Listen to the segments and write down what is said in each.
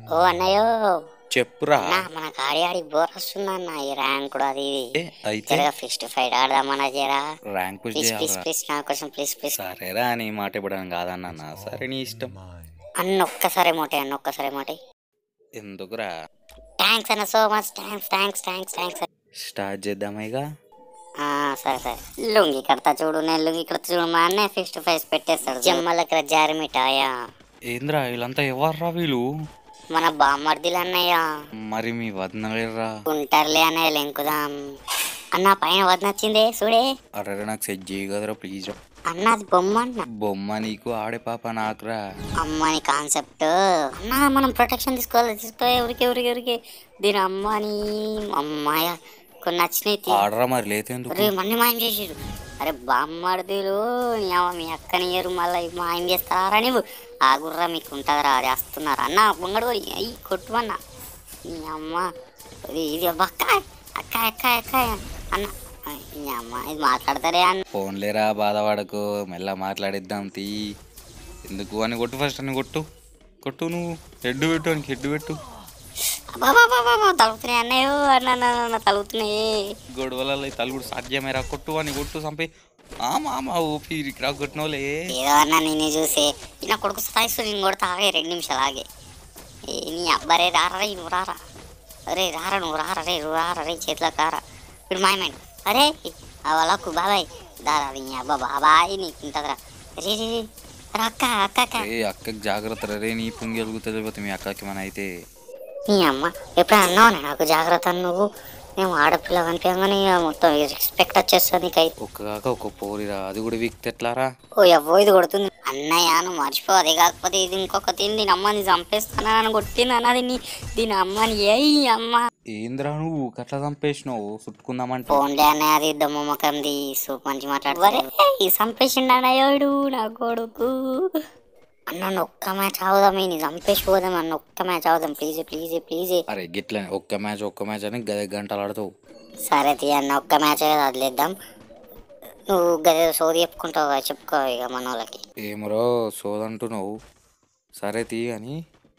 ఓ అన్నయ్యో చెప్పురా అన్నా మనకు ఆడి ఆడి బోర్ వస్తుందన్న ఈ ర్యాంక్ కూడా అది ఇది ఏ, అయితే జరగా ఫేస్ టు ఫైట్ ఆడదామన్నా జరా ర్యాంక్ పుష్ ప్లీజ్ ప్లీజ్ చేయాలరా ప్లీజ్ నా కోసం ప్లీజ్ ప్లీజ్ సరేరా అని మాట ఇవ్వడం కాదన్న సరే నీ ఇష్టం అన్న ఒక్కసారి మోటే అన్న ఒక్కసారి మోటే ఎందుకురా థ్యాంక్స్ అన్న so much thanks thanks thanks thanks start చేద్దామా ఇక సరే సరే లుంగి కడతా చూడు నేను లుంగి కడతా చూడు మా అన్నయ్య ఫేస్ టు ఫేస్ పెట్టేస్తాడు జమ్మలకి జారి మిఠాయా ఏంద్రా వీళ్ళంతా ఎవర్రా వీళ్ళు మన బామ్మర్దిలు అన్నయ్య మరి మీ వదనలేరా ఉంటారులే అన్నయ్య లెంకుదాం అన్న పైన వదినొచ్చిందే చూడే అరే నాకు సెట్ చేయి కదరా ప్లీజ్ అన్న అది బొమ్మ అన్న బొమ్మ నీకు ఆడే పాప నాకురా అమ్మని కాన్సెప్ట్ అన్న మనం ప్రొటెక్షన్ తీసుకోవాలి తీసుకోవాలి ఎవరికి ఎవరికి ఎవరికి దీని అమ్మని అమ్మాయ కొన్ని నచ్చినాయి తీ- ఆడరా మరి లేతేందుకు అరే మన్ని మాయం చేసిరు అరే బామ్మడిదులు నీ అమ్మ మీ అక్కని ఇయరు మళ్ళీ మాయం చేస్తారా నీవు ఆ గుర్ర మీకు ఉంటుందిరా అది వస్తున్నారు అన్న ముంగడు అయ్యి కొట్టుమన్న నీ అమ్మ ఇది ఇది అక్క అక్క అక్క అక్క అన్న నీ అమ్మ ఇది మాట్లాడతారే అన్న ఫోన్లేరా బాధపడకు మెల్ల మాట్లాడిద్దాం తీ ఎందుకు అని కొట్టు ఫస్ట్ అని కొట్టు కొట్టు నువ్వు హెడ్ పెట్టు అని హెడ్ పెట్టు బాబా తలుగుతున్నాయి అన్నయ్యో అన్న అన్న, అన్న తలుగుతున్నాయి గొడవలలో తలుగుడు సాధ్యమేరా కొట్టు అని కొట్టు చంపి ఆమా ఆమా ఊపి రా కొట్టినోలే ఏదో అన్న నిన్ను చూసి ఈ నా కొడుకు స్థాయిస్తూ నేను కొడతా ఆగే రెండు నిమిషాలు ఆగే ఏ నీ అబ్బారే రారా రే నువ్వు రారా అరే రారా నువ్వు రారా రే నువ్వు రారా రే చేతిలో కారా ఇప్పుడు మాయమైండ్ అరే ఆ వాళ్ళకు బాబాయ్ దారా నీ అబ్బా బాబాయ్ నీకు ఉంటుందిరా రే రే రే. రా అక్క అక్క అక్క ఏ అక్కకి జాగ్రత్త రే నీ పుంగి వెలుగుతుంది పోతే మీ అక్కకి మన అయితే నీ అమ్మ ఎప్పుడు అన్నావు నాకు జాగ్రత్త అని నువ్వు మేము ఆడపిల్ల కనిపించగానే ఇక మొత్తం రెస్పెక్ట్ వచ్చేస్తుంది నీకైతే ఒక్క కాక ఒక్క పోరిరా అది కూడా వీక్ ఎట్లారా ఓ ఎవ్వో ఇది కొడుతుంది అన్నయ్య నువ్వు మర్చిపో అదే కాకపోతే ఇది ఇంకొక తిని దీని అమ్మని చంపేస్తానా అని కొట్టింది అన్నది నీ దీని అమ్మని ఏయ్ అమ్మ ఏంద్రా నువ్వు కట్లా చంపేసినావు చుట్టుకుందామంటే ఫోన్లే అన్నయ్య అది దమ్మ ముఖంది సూప్ మంచి మాట్లాడుతారే ఈ చంపేసిండు అన్నయ్యోడు నా కొడుకు అన్న నన్ను ఒక్క మ్యాచ్ అవుదాం నీ చంపేసి పోదాం అన్న ఒక్క మ్యాచ్ అవుదాం ప్లీజ్ ప్లీజ్ ప్లీజ్ అరే గిట్లనే ఒక్క మ్యాచ్ ఒక్క మ్యాచ్ అని గద గంటలు ఆడతావు సరే తీ అన్న ఒక్క మ్యాచ్ వదిలేద్దాం నువ్వు గదే సోది చెప్పుకుంటావు కదా, చెప్పుకో ఇక మన వాళ్ళకి ఏమరో సోదంటున్నావు సరే తీ అని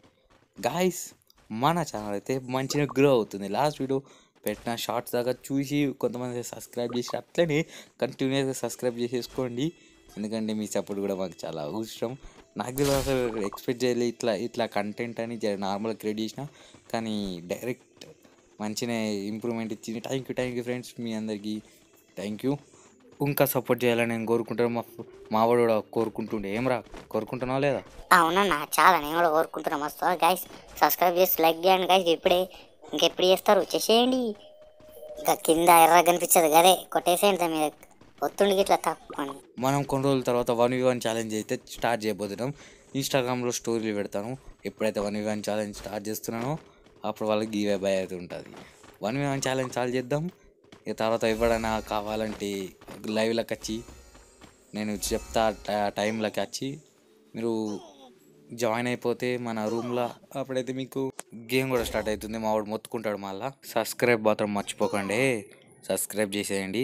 గాయస్ మన ఛానల్ అయితే మంచిగా గ్రో అవుతుంది లాస్ట్ వీడియో పెట్టిన షార్ట్స్ దాకా చూసి కొంతమంది సబ్స్క్రైబ్ చేసి అట్లనే కంటిన్యూస్గా సబ్స్క్రైబ్ చేసేసుకోండి ఎందుకంటే మీ సపోర్ట్ కూడా మాకు చాలా అవసరం నాకు కూడా అసలు ఎక్స్పెక్ట్ చేయలేదు ఇట్లా ఇట్లా కంటెంట్ అని నార్మల్గా క్రియేట్ చేసిన కానీ డైరెక్ట్ మంచిగా ఇంప్రూవ్మెంట్ ఇచ్చింది thank you thank you friends మీ అందరికీ థ్యాంక్ యూ ఇంకా సపోర్ట్ చేయాలని నేను కోరుకుంటాను మా మావాడు కూడా కోరుకుంటుండే ఏం రా కోరుకుంటున్నావా లేదా అవునన్నా చాలా నేను కూడా కోరుకుంటున్నా మస్తు గైస్ సబ్స్క్రైబ్ చేసి లైక్ చేయండి గైస్ ఇప్పుడే ఇంకెప్పుడు చేస్తారు చేసేయండి ఇంకా కింద ఎర్ర కనిపించదు కదే కొట్టేసేయండి దాని మీద ఒత్తుండి ఇట్లా తప్పని మనం కొన్ని రోజుల తర్వాత వన్ వి వన్ ఛాలెంజ్ అయితే స్టార్ట్ చేయబోతున్నాం ఇన్స్టాగ్రామ్లో స్టోరీలు పెడతాను ఎప్పుడైతే one v one challenge start చేస్తున్నానో అప్పుడు వాళ్ళకి గివ్ బై అయితే ఉంటుంది one v one challenge start చేద్దాం ఇక తర్వాత ఎవడైనా కావాలంటే లైవ్లోకి వచ్చి నేను చెప్తా ట- టైంలోకి వచ్చి మీరు జాయిన్ అయిపోతే మన రూమ్లో అప్పుడైతే మీకు గేమ్ కూడా స్టార్ట్ అవుతుంది మా వాడు మొత్తుకుంటాడు మళ్ళా సబ్స్క్రైబ్ మాత్రం మర్చిపోకండి సబ్స్క్రైబ్ చేసేయండి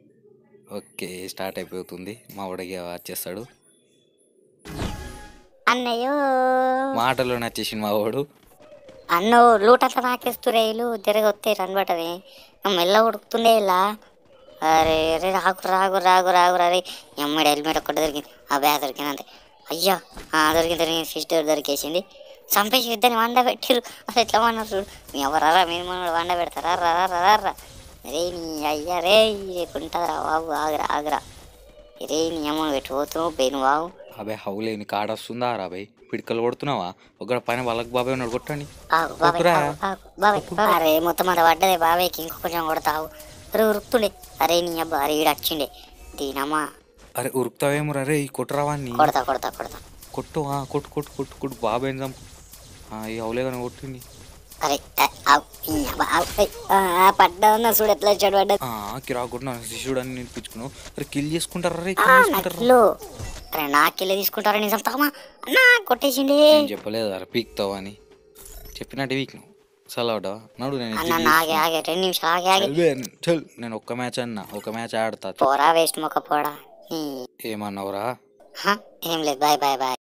ఓకే స్టార్ట్ అయిపోతుంది మా వాడికి వచ్చేస్తాడు అన్నయ్యో మాటలో నచ్చేసింది మా వాడు అన్నో లూటంతా నాకేస్తురేలు తిరగొత్తే రన్బటవి మెల్ల ఉడుకుతుండే ఇలా అరే అరే రాగు రాగు రాగు రాగు అరే ఎమ్మడి హెల్మెట్ ఒక్కటి దొరికింది ఆ బ్యాగ్ దొరికింది అంతే అయ్యా ఆ, దొరికింది దొరికింది ఫిష్ దొరికేసింది చంపేసి ఇద్దరిని వండ పెట్టిరు అసలు ఎట్లా వన్నారు చూడు మీ ఎవరారా మీరు మనం వండ పెడతారా రా రా రా రా రే నీ అయ్యా రే ఉంటుందిరా బాబు ఆగురా ఆగురా రే నీ అమ్మను పెట్టిపోతున్నావు పెయిన్ బాబు అబ్బాయి హౌలేని కాడ వస్తుందా రా బాయ్ పిడికలు కొడుతున్నావా ఒకటి పైన వాళ్ళకి బాబాయ్ ఉన్నాడు కొట్టండి ఆగు, బాబాయ్, కొట్టురా. ఆగు, ఆగు, బాబాయ్, బాబాయ్. అరే మొత్తం అంత పడ్డదే బాబాయ్కి ఇంకో కొంచెం కొడతావు అరే ఉరుకుతుండే అరే నీ అబ్బా అరే ఈడు వచ్చిండే దీనమ్మా అరే ఉరుకుతావేమో రే ఈ కొట్టరావాన్ని కొడతా కొడతా కొడతా కొట్టు ఆ, కొట్టు కొట్టు కొట్టు కొట్టు బాబాయ్ చంపు ఆ, ఈ హౌలే కానీ కొట్టింది అరే ఆ, ఆగు, ఈ అబ్బా, ఆగు, ఏయ్, ఆ, ఆ, పడ్డా చూడు ఎట్లా వచ్చాడు పడ్డా ఆ, కిరా కొట్టిన శిష్యుడు అని నేర్పించుకున్నావు అరే కిల్ చేసుకుంటారా రే కిల్ చేసుకుంటారా నకిలో అరే నాకెళ్ళి తీసుకుంటారా నేను చంపుతామా అన్నా కొట్టేసిండే నేను చెప్పలేదు అరే పీక్తావు అని చెప్పినట్టు వీక్ నువ్వు సలవడా నడు నేను అన్న ఎగ్జిట్ ఆగే ఆగే రెండు నిమిషాలు ఆగే ఆగే చల్ చల్ నేను ఒక్క మ్యాచ్ అన్నా ఒక మ్యాచ్ ఆడతా పోరా వేస్ట్ మొక్క పోడా ఈ, ఏమన్నావురా హ, ఏం లేదు బాయ్ బాయ్ బాయ్